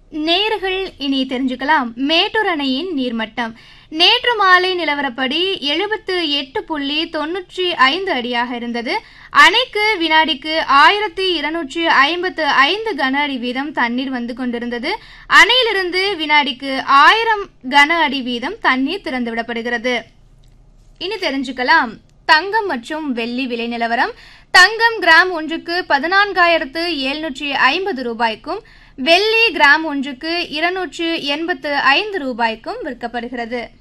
நேர்கள் இனி தெரிஞ்சுக்கலாம் மேட்டூர் அணையின் நீர்மட்டம் நேற்று மாலை நிலவரப்படி எழுபத்து எட்டு புள்ளி தொன்னூற்றி ஐந்து அடியாக இருந்தது அணைக்கு வினாடிக்கு ஆயிரத்தி இருநூற்றி ஐம்பத்து ஐந்து கன அடி வீதம் தண்ணீர் வந்து கொண்டிருந்தது அணையிலிருந்து வினாடிக்கு ஆயிரம் கன அடி வீதம் தண்ணீர் திறந்துவிடப்படுகிறது இனி தெரிஞ்சுக்கலாம் தங்கம் மற்றும் வெள்ளி விலை நிலவரம் தங்கம் கிராம் ஒன்றுக்கு பதினான்காயிரத்து எழுநூற்றி ஐம்பது ரூபாய்க்கும் வெள்ளி கிராம் ஒன்றுக்கு இருநூற்று எண்பத்து ஐந்து ரூபாய்க்கும் விற்கப்படுகிறது